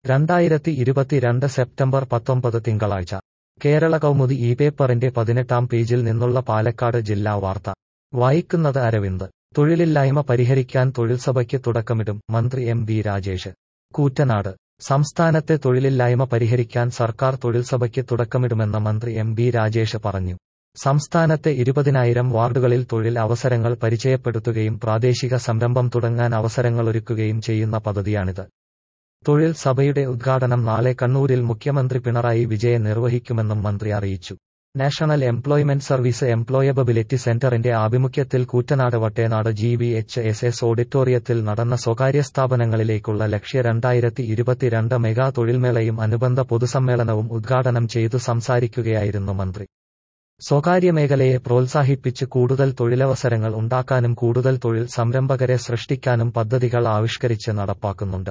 രണ്ടായിരത്തി ഇരുപത്തിരണ്ട് സെപ്റ്റംബർ പത്തൊമ്പത് തിങ്കളാഴ്ച കേരള കൗമുദി ഈ പേപ്പറിന്റെ പതിനെട്ടാം പേജിൽ നിന്നുള്ള പാലക്കാട് ജില്ലാ വാർത്ത വായിക്കുന്നത് അരവിന്ദ് തൊഴിലില്ലായ്മ പരിഹരിക്കാൻ തൊഴിൽ സഭയ്ക്ക് തുടക്കമിടും മന്ത്രി എം ബി രാജേഷ് കൂറ്റനാട് സംസ്ഥാനത്തെ തൊഴിലില്ലായ്മ പരിഹരിക്കാൻ സർക്കാർ തൊഴിൽ സഭയ്ക്ക് തുടക്കമിടുമെന്ന് മന്ത്രി എം ബി രാജേഷ് പറഞ്ഞു സംസ്ഥാനത്തെ ഇരുപതിനായിരം വാർഡുകളിൽ തൊഴിൽ അവസരങ്ങൾ പരിചയപ്പെടുത്തുകയും പ്രാദേശിക സംരംഭം തുടങ്ങാൻ അവസരങ്ങളൊരുക്കുകയും ചെയ്യുന്ന പദ്ധതിയാണിത് തൊഴിൽ സഭയുടെ ഉദ്ഘാടനം നാളെ കണ്ണൂരിൽ മുഖ്യമന്ത്രി പിണറായി വിജയൻ നിർവഹിക്കുമെന്നും മന്ത്രി അറിയിച്ചു നാഷണൽ എംപ്ലോയ്മെന്റ് സർവീസ് എംപ്ലോയബിലിറ്റി സെന്ററിന്റെ ആഭിമുഖ്യത്തിൽ Koottanad Vattenad G B H S S ഓഡിറ്റോറിയത്തിൽ നടന്ന സ്വകാര്യ സ്ഥാപനങ്ങളിലേക്കുള്ള ലക്ഷ്യ രണ്ടായിരത്തി ഇരുപത്തിരണ്ട് മെഗാ തൊഴിൽമേളയും അനുബന്ധ പൊതുസമ്മേളനവും ഉദ്ഘാടനം ചെയ്തു സംസാരിക്കുകയായിരുന്നു മന്ത്രി സ്വകാര്യ മേഖലയെ പ്രോത്സാഹിപ്പിച്ച് കൂടുതൽ തൊഴിലവസരങ്ങൾ ഉണ്ടാക്കാനും കൂടുതൽ തൊഴിൽ സംരംഭകരെ സൃഷ്ടിക്കാനും പദ്ധതികൾ ആവിഷ്കരിച്ച് നടപ്പാക്കുന്നുണ്ട്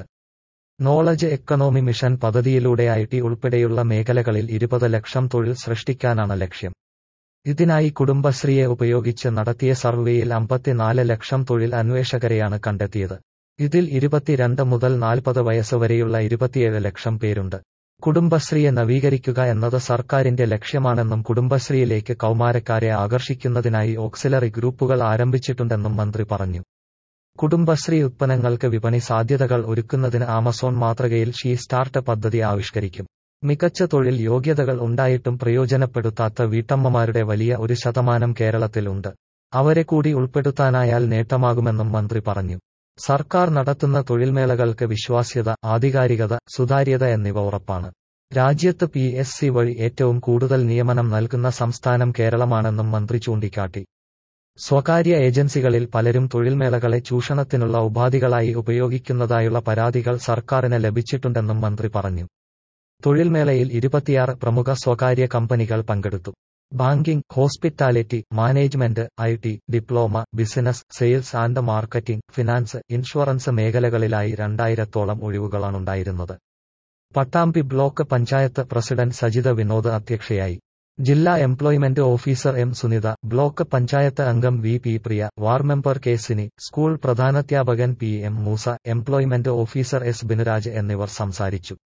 നോളജ് എക്കണോമി മിഷൻ പദ്ധതിയിലൂടെ ഐ ടി ഉൾപ്പെടെയുള്ള മേഖലകളിൽ ഇരുപത് ലക്ഷം തൊഴിൽ സൃഷ്ടിക്കാനാണ് ലക്ഷ്യം ഇതിനായി കുടുംബശ്രീയെ ഉപയോഗിച്ച് നടത്തിയ സർവേയിൽ അമ്പത്തിനാല് ലക്ഷം തൊഴിൽ അന്വേഷകരെയാണ് കണ്ടെത്തിയത് ഇതിൽ ഇരുപത്തിരണ്ട് മുതൽ നാൽപ്പത് വയസ്സ് വരെയുള്ള ഇരുപത്തിയേഴ് ലക്ഷം പേരുണ്ട് കുടുംബശ്രീയെ നവീകരിക്കുക എന്നത് സർക്കാരിന്റെ ലക്ഷ്യമാണെന്നും കുടുംബശ്രീയിലേക്ക് കൗമാരക്കാരെ ആകർഷിക്കുന്നതിനായി ഓക്സിലറി ഗ്രൂപ്പുകൾ ആരംഭിച്ചിട്ടുണ്ടെന്നും മന്ത്രി പറഞ്ഞു കുടുംബശ്രീ ഉത്പന്നങ്ങൾക്ക് വിപണി സാധ്യതകൾ ഒരുക്കുന്നതിന് ആമസോൺ മാതൃകയിൽ ഷീ സ്റ്റാർട്ട് പദ്ധതി ആവിഷ്കരിക്കും മികച്ച തൊഴിൽ യോഗ്യതകൾ ഉണ്ടായിട്ടും പ്രയോജനപ്പെടുത്താത്ത വീട്ടമ്മമാരുടെ വലിയ ഒരു ശതമാനം കേരളത്തിലുണ്ട് അവരെ കൂടി ഉൾപ്പെടുത്താനായാൽ നേട്ടമാകുമെന്നും മന്ത്രി പറഞ്ഞു സർക്കാർ നടത്തുന്ന തൊഴിൽമേളകൾക്ക് വിശ്വാസ്യത ആധികാരികത സുതാര്യത എന്നിവ ഉറപ്പാണ് രാജ്യത്ത് പി എസ് സി വഴി ഏറ്റവും കൂടുതൽ നിയമനം നൽകുന്ന സംസ്ഥാനം കേരളമാണെന്നും മന്ത്രി ചൂണ്ടിക്കാട്ടി സ്വകാര്യ ഏജൻസികളിൽ പലരും തൊഴിൽമേളകളെ ചൂഷണത്തിനുള്ള ഉപാധികളായി ഉപയോഗിക്കുന്നതായുള്ള പരാതികൾ സർക്കാരിന് ലഭിച്ചിട്ടുണ്ടെന്നും മന്ത്രി പറഞ്ഞു തൊഴിൽമേളയിൽ ഇരുപത്തിയാറ് പ്രമുഖ സ്വകാര്യ കമ്പനികൾ പങ്കെടുത്തു banking hospitality management I T diploma business sales and marketing finance insurance മേഖലകളിലായി രണ്ടായിരത്തോളം ഒഴിവുകളാണുണ്ടായിരുന്നത് പട്ടാമ്പി ബ്ലോക്ക് പഞ്ചായത്ത് പ്രസിഡന്റ് സജിത വിനോദ് അധ്യക്ഷയായി ജില്ലാ employment officer M Sunitha block panchayat അംഗം V P Priya ward member K Sini school പ്രധാനാധ്യാപകൻ P M Moosa employment officer S Binuraj എന്നിവർ സംസാരിച്ചു